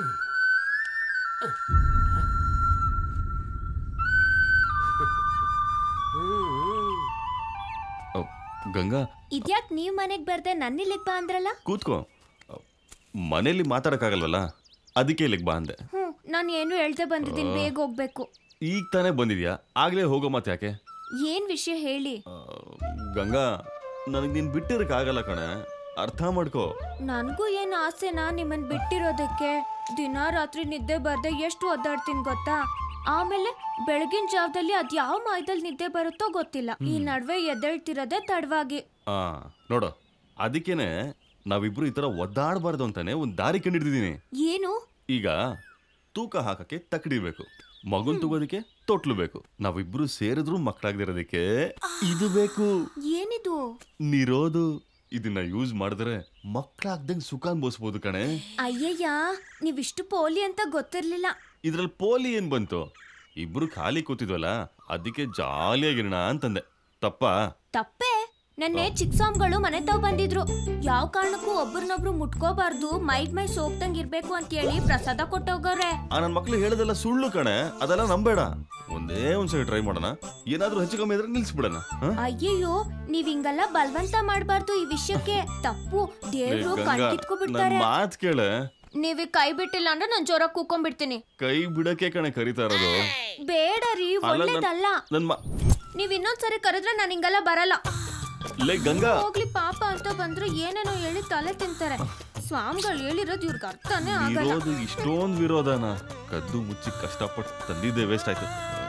ಅವ್, ಗಂಗಾ ಇದ್ಯಾಕ್ ನೀವ್ ಮನೆಗ್ ಬರ್ದೆ ನನ್ನಿಲ್ಲಿಗ್ ಬಾ ಅಂದ್ರಲ್ಲ ಕೂತ್ಕೋ ಅವ್, ಮನೇಲಿ ಮಾತಾಡಕ್ಕಾಗಲ್ವಲ್ಲ ಅದಕ್ಕೆ ಇಲ್ಲಿಗೆ ಬಾ ಅಂದೆ ಹ್ಞೂ ನಾನು ಏನು ಹೇಳ್ದೆ ಬಂದಿದ್ದೀನಿ ಬೇಗ ಹೋಗ್ಬೇಕು ಈಗ ತಾನೇ ಬಂದಿದ್ಯಾ ಆಗ್ಲೇ ಹೋಗೋ ಮತ್ತೆ ಯಾಕೆ ಏನ್ ವಿಷಯ ಹೇಳಿ ಆ, ಗಂಗಾ ನನಗೆ ನೀನು ಬಿಟ್ಟಿರಕ್ಕಾಗಲ್ಲ ಕಣೆ ಅರ್ಥ ಮಾಡ್ಕೋ ನನಗೂ ಏನ್ ಆಸೆನಾ ನಿಮ್ಮನ್ ಬಿಟ್ಟಿರೋದಕ್ಕೆ ದಿನ ರಾತ್ರಿ ನಿದ್ದೆ ಬರ್ದೆ ಎಷ್ಟು ಒದ್ದಾಡ್ತೀನಿ ಗೊತ್ತಾ ಆಮೇಲೆ ಬೆಳಗಿನ ಜಾವದಲ್ಲಿ ಅದ್ ಯಾವ ಮಾಯದಲ್ಲಿ ನಿದ್ದೆ ಬರುತ್ತೋ ಗೊತ್ತಿಲ್ಲ ಈ ನಡುವೆ ಎದ್ದೇಳ್ತಿರೋದೇ ತಡವಾಗಿ ಆ ನೋಡು ಅದಕ್ಕೇನೆ ನಾವಿಬ್ರು ಈ ಥರ ಒದ್ದಾಡಬಾರ್ದು ಅಂತಾನೆ ಒಂದು ದಾರಿ ಕಂಡಿಡ್ದಿದ್ದೀನಿ ಏನು ಈಗ ತೂಕ ಹಾಕಕ್ಕೆ ತಕಡಿಬೇಕು ಮಗುನ್ ತಗೋದಕ್ಕೆ ತೊಟ್ಲು ಬೇಕು ನಾವಿಬ್ರು ಸೇರಿದ್ರು ಮಕ್ಕಳಾಗದಿರೋದಕ್ಕೆ ಇದು ಬೇಕು ಏನಿದು ನಿರೋದು ಇದನ್ನ ಯೂಸ್ ಮಾಡಿದ್ರೆ ಮಕ್ಕಳಾಗ್ದಂಗ್ ಸುಖ ಅನ್ಭವಿಸ್ಬೋದು ಕಣೆ ಅಯ್ಯಯ್ಯ ನೀವಿಷ್ಟು ಪೋಲಿ ಅಂತ ಗೊತ್ತಿರ್ಲಿಲ್ಲ ಇದ್ರಲ್ಲಿ ಪೋಲಿ ಏನ್ ಬಂತು ಇಬ್ರು ಖಾಲಿ ಕೂತಿದ್ವಲ್ಲ ಅದಕ್ಕೆ ಜಾಲಿಯಾಗಿರೋಣ ಅಂತಂದೆ ತಪ್ಪ ತಪ್ಪೇ ನೆನ್ನೆ ಚಿಕ್ಕ ಸ್ವಾಮಿಗಳು ಮನೆ ತಾವ್ ಬಂದಿದ್ರು ಯಾವ ಕಾರಣಕ್ಕೂ ಒಬ್ರನ್ನೊಬ್ರು ಮುಟ್ಕೋಬಾರ್ದು ಮೈಗ್ ಮೈ ಸೋಪ್ತಂಗ್ ಇರ್ಬೇಕು ಅಂತ ಹೇಳಿ ಪ್ರಸಾದ ಕೊಟ್ಟೋಗವ್ರೆ ಆ ನನ್ನ ಮಕ್ಳು ಹೇಳೋದೆಲ್ಲ ಸುಳ್ಳು ಕಣೆ ಅದೆಲ್ಲ ನಂಬೇಡ ಒಂದೇ ಒಂದ್ಸರಿ ಟ್ರೈ ಮಾಡೋಣ ಏನಾದ್ರೂ ಹೆಚ್ಚು ಕಮ್ಮಿ ಇದ್ರೆ ನಿಲ್ಸ್ಬಿಡೋಣ ಹ? ಅಯ್ಯಯ್ಯೋ ನೀವ್ ಹಿಂಗೆಲ್ಲ ಬಲವಂತ ಮಾಡ್ಬಾರ್ದು ಈ ವಿಷಯಕ್ಕೆ ತಪ್ಪು ಲೇ, ದೇವ್ರು ಗಂಗಾ, ಕಣ್ಕಿತ್ಕೊಬಿಡ್ತಾರೆ ನನ್ ಮಾತ್ ಕೇಳೆ ನೀವ್ ಕೈ ಬಿಟ್ಟಿಲ್ಲ ಅಂದ್ರೆ ನಾನ್ ಜೋರ ಕೂಕೊಂಡ್ಬಿಡ್ತೀನಿ ಕೈ ಬಿಡಕ್ಕೆ ಕಣೆ ಕರಿತಾ ಇರೋದು ಬೇಡ ರೀ ಅಲ್ಲ, ನನ್- ಒಳ್ಳೇದಲ್ಲ ನನ್ ಮಾ ನೀವ್ ಇನ್ನೊಂದ್ಸರಿ ಕರೆದ್ರೆ ನಾನ್ ಹಿಂಗೆಲ್ಲ ಬರಲ್ಲ ಲೇ ಗಂಗಾ ಹೋಗ್ಲಿ ಪಾಪ ಅಂತ ಬಂದ್ರೆ ಏನೇನೋ ಹೇಳಿ ತಲೆ ತಿಂತಾರೆ ಸ್ವಾಮಿಗಳು ಹೇಳಿರೋದು ಇವ್ರಿಗೆ ಅರ್ಥನೇ ಆಗಲ್ಲ ವಿರೋಧ ಇಷ್ಟೊಂದು ವಿರೋಧನ ಕದ್ದು ಮುಚ್ಚಿ ಕಷ್ಟಪಟ್ಟು ತಂದಿದ್ದೆ ವೇಸ್ಟ್ ಆಯ್ತು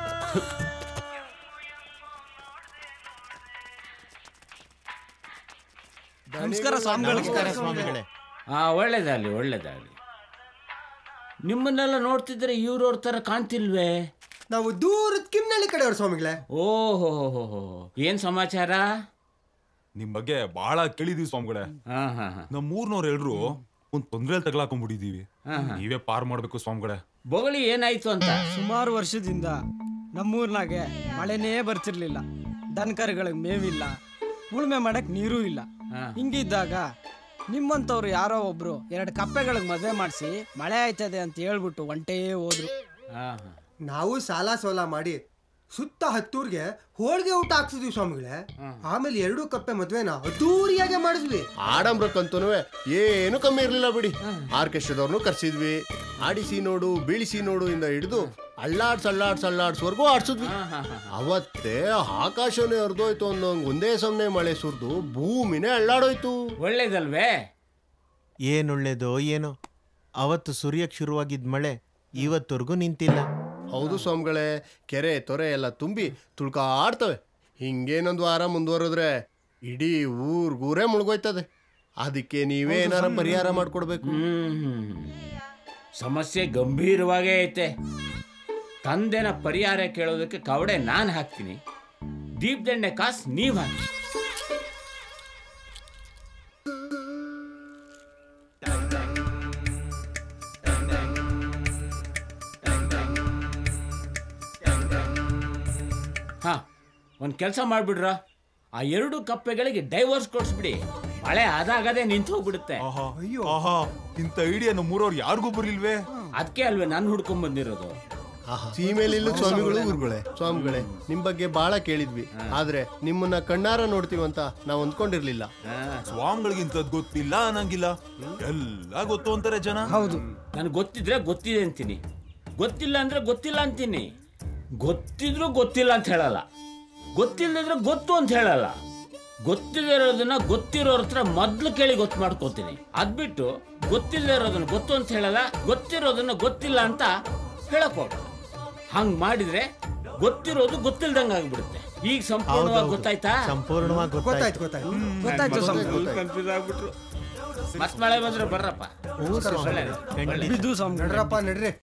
ನಮಸ್ಕಾರ ಸ್ವಾಮಿಗಳಿಗೆ ಹಾ ಒಳ್ಳೇದಾಗಲಿ ಒಳ್ಳೇದಾಗಲಿ ನಿಮ್ಮನ್ನೆಲ್ಲ ನೋಡ್ತಿದ್ರೆ ಇವ್ರವ್ರ ಥರ ಕಾಣ್ತಿಲ್ವೇ ನಾವು ದೂರದ ಕಿಮ್ನಳ್ಳಿ ಕಡೆಯವ್ರು ಸ್ವಾಮಿಗಳೇ ಓಹೋ ಏನ್ ಸಮಾಚಾರ ನಿಮ್ ಬಗ್ಗೆ ಬಹಳ ಕೇಳಿದೀವಿ ಸ್ವಾಮಿಗಳೇ ಹಾ ಹಾ ಹಾ ನಮ್ ಮೂರ್ನವ್ರು ಎಲ್ರು ಒಂದ್ ತೊಂದ್ರೆ ತಗ್ಲಾಕೊಂಡ್ಬಿಟ್ಟಿದೀವಿ ಹಾ, ಹಾ. ನೀವೇ ಪಾರ್ ಮಾಡ್ಬೇಕು ಸ್ವಾಮಿಗಳೇ ಬೊಗಳಿ ಏನಾಯ್ತು ಅಂತ ಸುಮಾರು ವರ್ಷದಿಂದ ನಮ್ಮೂರ್ನಾಗೆ ಮಳೆನೇ ಬರ್ತಿರ್ಲಿಲ್ಲ ದನಕರುಗಳಿಗೆ ಮೇವಿಲ್ಲ ಉಳುಮೆ ಮಾಡಕ್ ನೀರೂ ಇಲ್ಲ ಹಾ. ಹಿಂಗಿದ್ದಾಗ ನಿಮ್ಮಂಥವ್ರು ಯಾರೋ ಒಬ್ರು ಎರಡು ಕಪ್ಪೆಗಳಿಗೆ ಮದುವೆ ಮಾಡಿಸಿ ಮಳೆ ಆಯ್ತದೆ ಅಂತ ಹೇಳ್ಬಿಟ್ಟು ಒಂಟೇ ಹೋದ್ರು ಹಾ ಹಾ ನಾವು ಸಾಲ ಸೋಲ ಮಾಡಿ ಸುತ್ತ ಹತ್ತೂರ್ಗೆ ಹೋಳಿಗೆ ಊಟ ಹಾಕ್ಸಿದ್ವಿ ಸ್ವಾಮಿಗಳೇ ಆಮೇಲೆ ಎರಡು ಕಪ್ಪೆ ಮದ್ವೆನ ಅದ್ದೂರಿಯಾಗೆ ಮಾಡಿದ್ವಿ ಆಡಂಬ್ರಕ್ಕಂತೂ ಏನು ಕಮ್ಮಿ ಇರ್ಲಿಲ್ಲ ಬಿಡಿ ಆರ್ಕೆಸ್ಟ್ರಾದವ್ರನ್ನು ಕರ್ಸಿದ್ವಿ ಆಡಿಸಿ ನೋಡು ಬೀಳಿಸಿ ನೋಡು ಇಂದ ಹಿಡಿದು ಅಳ್ಳಾಡ್ಸ್ ಅಳ್ಳಾಡ್ಸ್ ಅಳ್ಳಾಡ್ಸ್ವರೆಗೂ ಆಡ್ಸಿದ್ವಿ ಅವತ್ತೇ ಆಕಾಶನೇ ಹರಿದೋಯ್ತು ಅನ್ನೋಂಗ್ ಒಂದೇ ಸಮನೆ ಮಳೆ ಸುರಿದು ಭೂಮಿನೇ ಅಳ್ಳಾಡೋಯ್ತು ಒಳ್ಳೇದಲ್ವೇ ಏನೊಳ್ಳೇದೋ ಏನೋ ಅವತ್ತು ಸುರಿಯಕ್ ಶುರುವಾಗಿದ್ದ ಮಳೆ ಇವತ್ತವರೆಗೂ ನಿಂತಿಲ್ಲ ಹೌದು ಸ್ವಾಮಿಗಳೇ ಕೆರೆ ತೊರೆ ಎಲ್ಲ ತುಂಬಿ ತುಳ್ಕಾಡ್ತವೆ ಹಿಂಗೇನೊಂದು ವಾರ ಮುಂದುವರೆದ್ರೆ ಇಡೀ ಊರ್ಗೂರೇ ಮುಳುಗೋಯ್ತದೆ ಅದಕ್ಕೆ ನೀವೇ ಏನಾರ ಪರಿಹಾರ ಮಾಡ್ಕೊಡ್ಬೇಕು ಹ್ಮ್ ಸಮಸ್ಯೆ ಗಂಭೀರವಾಗೇ ಐತೆ ತಂದೆನ ಪರಿಹಾರ ಕೇಳೋದಕ್ಕೆ ಕವಡೆ ನಾನು ಹಾಕ್ತೀನಿ ದೀಪದಂಡೆ ಕಾಸು ನೀವು ಹಾಕಿ ಹಾ ಒಂದು ಕೆಲಸ ಮಾಡಿಬಿಡ್ರ ಆ ಎರಡು ಕಪ್ಪೆಗಳಿಗೆ ಡೈವರ್ಸ್ ಕೊಡಿಸ್ಬಿಡಿ ಮಳೆ ಆದಾಗದೇ ನಿಂತು ಹೋಗ್ಬಿಡುತ್ತೆ ಆಹಾ ಆಹಾ ಇಂಥ ಐಡಿಯಾ ನಮ್ಮೂರವ್ರು ಯಾರಿಗೂ ಬರ್ಲಿಲ್ವೇ ಅದಕ್ಕೆ ಅಲ್ವೇ ನಾನು ಹುಡ್ಕೊಂಡ್ ಬಂದಿರೋದು ಸೀಮೆಲಿ ಇಲ್ಲ ಸ್ವಾಮಿಗಳು ಊರುಗಳೇ ಸ್ವಾಮಿಗಳೇ ನಿಮ್ ಬಗ್ಗೆ ಬಹಳ ಕೇಳಿದ್ವಿ ಆದ್ರೆ ನಿಮ್ಮನ್ನ ಕಣ್ಣಾರ ನೋಡ್ತೀವಿ ಅಂತ ನಾವ್ ಅಂದ್ಕೊಂಡಿರ್ಲಿಲ್ಲ ಸ್ವಾಮಿಗಳಿಗೆ ಇಂಥದ್ ಗೊತ್ತಿಲ್ಲ ಅನ್ನಂಗಿಲ್ಲ ಎಲ್ಲ ಗೊತ್ತು ಅಂತಾರೆ ಜನ ಹೌದು ನನಗೆ ಗೊತ್ತಿದ್ರೆ ಗೊತ್ತಿದೆ ಅಂತೀನಿ ಗೊತ್ತಿಲ್ಲ ಅಂದ್ರೆ ಗೊತ್ತಿಲ್ಲ ಅಂತೀನಿ ಗೊತ್ತಿದ್ರು ಗೊತ್ತಿಲ್ಲ ಅಂತ ಹೇಳಲ್ಲ ಗೊತ್ತಿಲ್ಲದ್ರೆ ಗೊತ್ತು ಅಂತ ಹೇಳಲ್ಲ ಗೊತ್ತಿಲ್ಲದೆ ಇರೋದನ್ನ ಗೊತ್ತಿರೋರ ಹತ್ರ ಮೊದ್ಲು ಕೇಳಿ ಗೊತ್ತು ಮಾಡ್ಕೋತೀನಿ ಅದ್ಬಿಟ್ಟು ಗೊತ್ತಿಲ್ಲದೆ ಇರೋದನ್ನ ಗೊತ್ತು ಅಂತ ಹೇಳಲ್ಲ ಗೊತ್ತಿರೋದನ್ನ ಗೊತ್ತಿಲ್ಲ ಅಂತ ಹೇಳಕ್ ಹೋಗ ಹಂಗ್ ಮಾಡಿದ್ರೆ ಗೊತ್ತಿರೋದು ಗೊತ್ತಿಲ್ದಂಗ ಆಗ್ಬಿಡುತ್ತೆ ಈಗ ಸಂಪೂರ್ಣವಾಗಿ ಗೊತ್ತಾಯ್ತಾ ಸಂಪೂರ್ಣವಾಗಿ ಗೊತ್ತಾಯ್ತು ಗೊತ್ತಾಯ್ತು ಗೊತ್ತಾಯ್ತು ಗೊತ್ತಾಯ್ತು ಸ್ವಾಮಿ ಕನ್ಫ್ಯೂಸ್ ಆಗ್ಬಿಟ್ರು ಮತ್ ಮಳೆ ಬಂದ್ರೆ ಬರ್ರಪ್ಪ ಹ್ಞೂ ಸ್ವಾಮಿ. ಒಳ್ಳೇದು, ಖಂಡಿತ. ಒಳ್ಳೇದು. ಬಿದ್ದು ಸ್ವಾಮಿ ನಡ್ರಪ್ಪ ನಡ್ರಿ